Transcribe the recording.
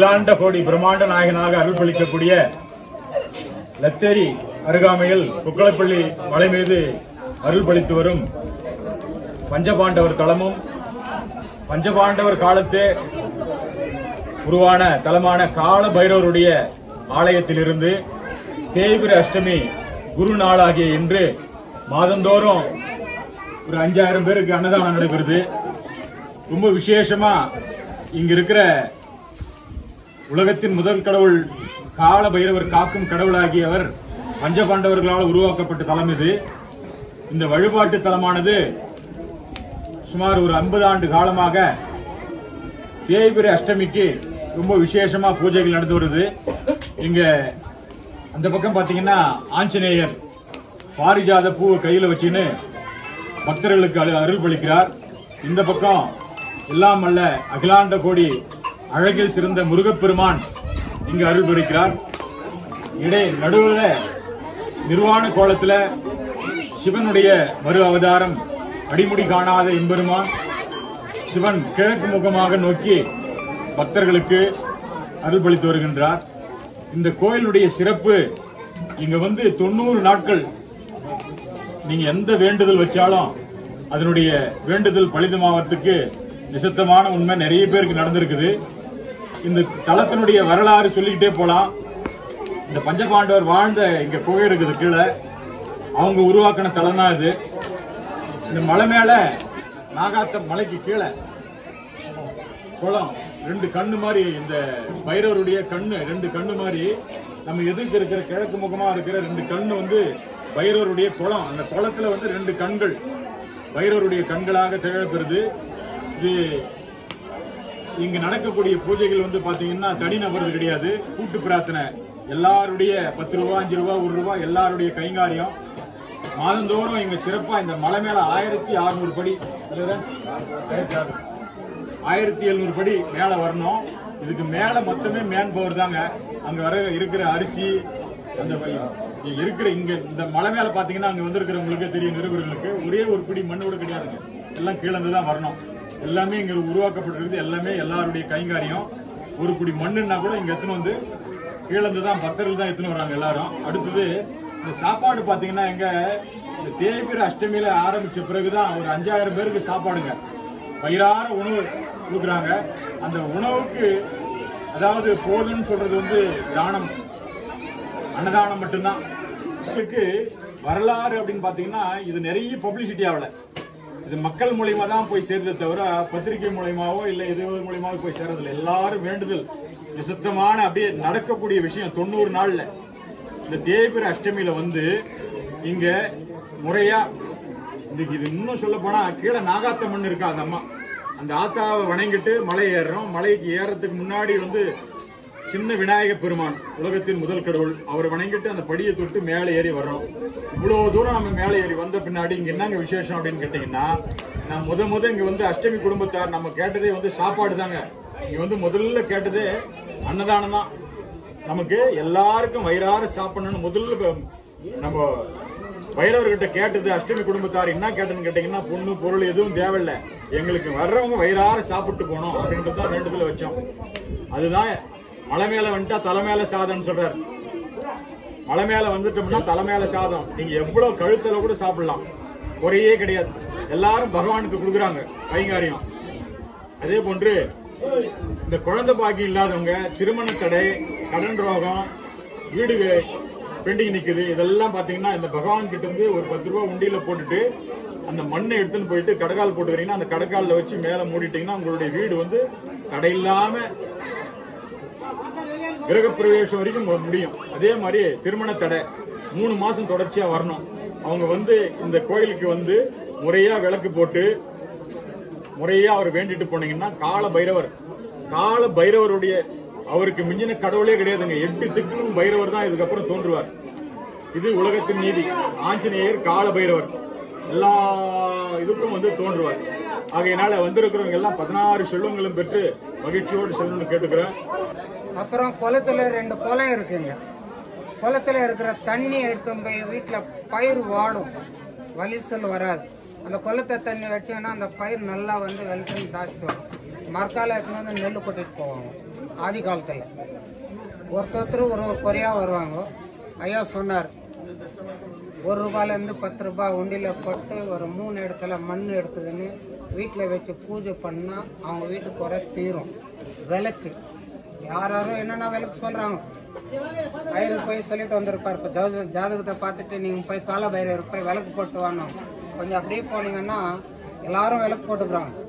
அகிலாண்ட கோடி பிரம்மாண்ட நாயகனாக அருள்பளிக்கக்கூடிய லத்தேரி அருகாமையில் குக்களப்பள்ளி மலை மீது அருள்பளித்து வரும் பஞ்சபாண்டவர் தலமும் பஞ்சபாண்டவர் காலத்தே உருவான தலமான கால பைரவருடைய ஆலயத்திலிருந்து தேய்பிர அஷ்டமி குரு நாளாகிய இன்று மாதந்தோறும் ஒரு அஞ்சாயிரம் பேருக்கு அன்னதானம் நடைபெறுது ரொம்ப விசேஷமா இங்க இருக்கிற உலகத்தின் முதல் கடவுள் கால பைரவர் காக்கும் கடவுளாகியவர் பஞ்சபாண்டவர்களால் உருவாக்கப்பட்ட தலம் இது இந்த வழிபாட்டு தலமானது சுமார் ஒரு 50 ஆண்டு காலமாக தேய்பிரை அஷ்டமிக்கு ரொம்ப விசேஷமா பூஜைகள் நடந்து வருது இங்க அந்த பக்கம் பாத்தீங்கன்னா ஆஞ்சநேயர் பாரிஜாத பூவை கையில வச்சுன்னு பக்தர்களுக்கு அரு- அருள் பளிக்கிறார் இந்த பக்கம் எல்லாம் அல்ல அகிலாண்ட கோடி அழகில் சிறந்த முருகப்பெருமான் இங்கு அருள் புரிக்கிறார் இடை நடுவுல நிர்வாண கோலத்துல சிவனுடைய மறு அவதாரம் அடிமுடி காணாத எம்பெருமான் சிவன் கிழக்கு முகமாக நோக்கி பக்தர்களுக்கு அருள்பளித்து வருகின்றார் இந்த கோயிலுடைய சிறப்பு இங்க வந்து தொண்ணூறு நாட்கள் நீங்க எந்த வேண்டுதல் வச்சாலும் அதனுடைய வேண்டுதல் பலிதமாவதுக்கு நிசத்தமான உண்மை நிறைய பேருக்கு நடந்திருக்குது இந்த தலத்தினுடைய வரலாறு சொல்லிக்கிட்டே போலாம் இந்த பஞ்சபாண்டவர் வாழ்ந்த இங்க குகை இருக்குது கீழே அவங்க உருவாக்கின தலம் தான் இது இந்த மலை மேல நாகாத்த மலைக்கு கீழே குளம் ரெண்டு கண்ணு மாதிரி இந்த பைரவருடைய கண்ணு ரெண்டு கண்ணு மாதிரி நம்ம எதிர்க்க இருக்கிற கிழக்கு முகமா இருக்கிற ரெண்டு கண்ணு வந்து பைரவருடைய குளம் அந்த குளத்துல வந்து ரெண்டு கண்கள் பைரவருடைய கண்களாக திகழப்பெறுது இது இங்கு நடக்கக்கூடிய பூஜைகள் வந்து பாத்தீங்கன்னா தனிநபரது கிடையாது கூட்டு பிரார்த்தனை எல்லாருடைய பத்து ரூபா அஞ்சு ரூபா ஒரு ரூபா எல்லாருடைய கைங்காரியம் மாதந்தோறும் இங்க சிறப்பா இந்த மலை மேல ஆயிரத்தி அறுநூறு படி அதுல ஆயிரத்தி அறுநூறு. ஆயிரத்தி எழுநூறு படி மேல வரணும் இதுக்கு மேல மொத்தமே மேன் பவர் தாங்க அங்க வர இருக்கிற அரிசி அந்த ப- இங்க இருக்கிற இங்க இந்த மலை மேல பாத்தீங்கன்னா அங்க வந்திருக்கிறவங்களுக்கே தெரியும் நிருபர்களுக்கு ஒரே ஒரு பிடி மண்ணு கூட கிடையாதுங்க எல்லாம் கீழே இருந்து தான் வரணும் எல்லாமே இங்க உருவாக்கப்பட்டிருக்குது எல்லாமே எல்லாருடைய கைங்காரியம் ஒரு பிடி மண்ணுன்னா கூட இங்க எத்தனை வந்து கீழே இருந்து தான் பக்தர்கள் தான் எடுத்துன்னு வராங்க எல்லாரும் அடுத்தது இந்த சாப்பாடு பாத்தீங்கன்னா எங்க இந்த தேய்பிர அஷ்டமியில ஆரம்பிச்ச பிறகுதான் ஒரு அஞ்சாயிரம் பேருக்கு சாப்பாடுங்க வயிறார உணவு கொடுக்குறாங்க அந்த உணவுக்கு அதாவது போதும்னு சொல்றது வந்து தானம் அன்னதானம் மட்டும்தான் இதுக்கு வரலாறு அப்படின்னு பாத்தீங்கன்னா இது நிறைய பப்ளிசிட்டி ஆகல இது மக்கள் மூலியமா தான் போய் சேருதே தவிர பத்திரிகை மூலியமாவோ இல்ல எது மூலியமாவோ போய் சேர்றதில்ல எல்லாரும் வேண்டுதல் நிசத்தமான அப்படியே நடக்கக்கூடிய விஷயம் தொண்ணூறு நாள்ல இந்த தேய்பிர அஷ்டமியில வந்து இங்க முறையா இதுக்கு இது இன்னும் சொல்ல போனா கீழே நாகாத்த மண் இருக்கா அந்த அம்மா அந்த ஆத்தாவை வணங்கிட்டு மலை ஏறுறோம் மலைக்கு ஏறதுக்கு முன்னாடி வந்து சின்ன விநாயக பெருமான் உலகத்தின் முதல் கடவுள் அவரை வணங்கிட்டு அந்த படியை தொட்டு மேலே ஏறி வர்றோம் இவ்வளவு தூரம் நம்ம மேலே ஏறி வந்த பின்னாடி இங்க என்னங்க விசேஷம் அப்படின்னு கேட்டீங்கன்னா நான் முத முத இங்க வந்து அஷ்டமி குடும்பத்தார் நம்ம கேட்டதே வந்து சாப்பாடு தாங்க இங்க வந்து முதல்ல கேட்டதே அன்னதானம் தான் நமக்கு எல்லாருக்கும் வயிறார சாப்பிடணும்னு முதல்ல இப்ப நம்ம பைரவர்கிட்ட கேட்டது அஷ்டமி குடும்பத்தார் என்ன கேட்டதுன்னு கேட்டீங்கன்னா பொண்ணு பொருள் எதுவும் தேவையில்ல எங்களுக்கு வர்றவங்க வயிறார சாப்பிட்டு போகணும் அப்படின்றது தான் வேண்டுதல வச்சோம் அதுதான் மலை மேல வந்துட்டா தலை மேல சாதம்னு சொல்றாரு மலை மேல வந்துட்டோம்னா தலை மேல சாதம் நீங்க எவ்வளவு கழுத்துல கூட சாப்பிடலாம் குறையே கிடையாது எல்லாரும் பகவானுக்கு கொடுக்குறாங்க கைங்காரியம் அதே போன்று இந்த குழந்தை பாக்கியம் இல்லாதவங்க திருமண தடை கடன் ரோகம் வீடு பெண்டிங் நிக்குது இதெல்லாம் பாத்தீங்கன்னா இந்த பகவான் கிட்ட இருந்து ஒரு பத்து ரூபா உண்டியில போட்டுட்டு அந்த மண்ணை எடுத்துன்னு போயிட்டு கடக்கால் போட்டுக்கிறீங்கன்னா அந்த கடக்கால்ல வச்சு மேல மூடிட்டீங்கன்னா உங்களுடைய வீடு வந்து தடை இல்லாம கிரகப்பிரவேசம் வரைக்கும் மு- முடியும் அதே மாதிரி திருமண தடை மூணு மாசம் தொடர்ச்சியா வரணும் அவங்க வந்து இந்த கோயிலுக்கு வந்து முறையா விளக்கு போட்டு முறையா அவர் வேண்டிட்டு போனீங்கன்னா கால பைரவர் கால பைரவருடைய அவருக்கு மிஞ்சின கடவுளே கிடையாதுங்க எட்டு திக்கும் பைரவர் தான் இதுக்கப்புறம் தோன்றுவார் இது உலகத்தின் நீதி ஆஞ்சநேயர் கால பைரவர் எல்லா இதுக்கும் வந்து தோன்றுவார் ஆகையினால வந்திருக்கிறவங்க எல்லாம் பதினாறு செல்வங்களும் பெற்று மகிழ்ச்சியோடு செல்லணும்னு கேட்டுக்கிறேன் அப்புறம் குளத்துல ரெண்டு குளம் இருக்குங்க குளத்துல இருக்கிற தண்ணி எடுத்து போய் வீட்டில் பயிர் வாடும் வலிசல் வராது அந்த குளத்தை தண்ணி வச்சோன்னா அந்த பயிர் நல்லா வந்து விளைச்சல் ஜாஸ்தி வரும் மரக்கால எடுத்துன்னு வந்து நெல் கொட்டிட்டு போவாங்க ஆதி காலத்தில் ஒருத்தொருத்தர் ஒரு ஒரு குறையாக வருவாங்க ஐயா சொன்னார் ஒரு ரூபாயிலேருந்து பத்து ரூபாய் உண்டியில் போட்டு ஒரு மூணு இடத்துல மண் எடுத்துக்கின்னு வீட்டில் வச்சு பூஜை பண்ணால் அவங்க வீட்டு குறை தீரும் விளக்கு யார் யாரும் என்னென்ன விளக்கு சொல்கிறாங்க பயிர் போய் சொல்லிட்டு வந்திருப்பார் இப்போ ஜாத ஜாதகத்தை பார்த்துட்டு நீங்கள் போய் கால பைரவர் போய் விளக்கு போட்டு வாங்க கொஞ்சம் அப்படியே போனீங்கன்னா எல்லாரும் விளக்கு போட்டுக்கிறாங்க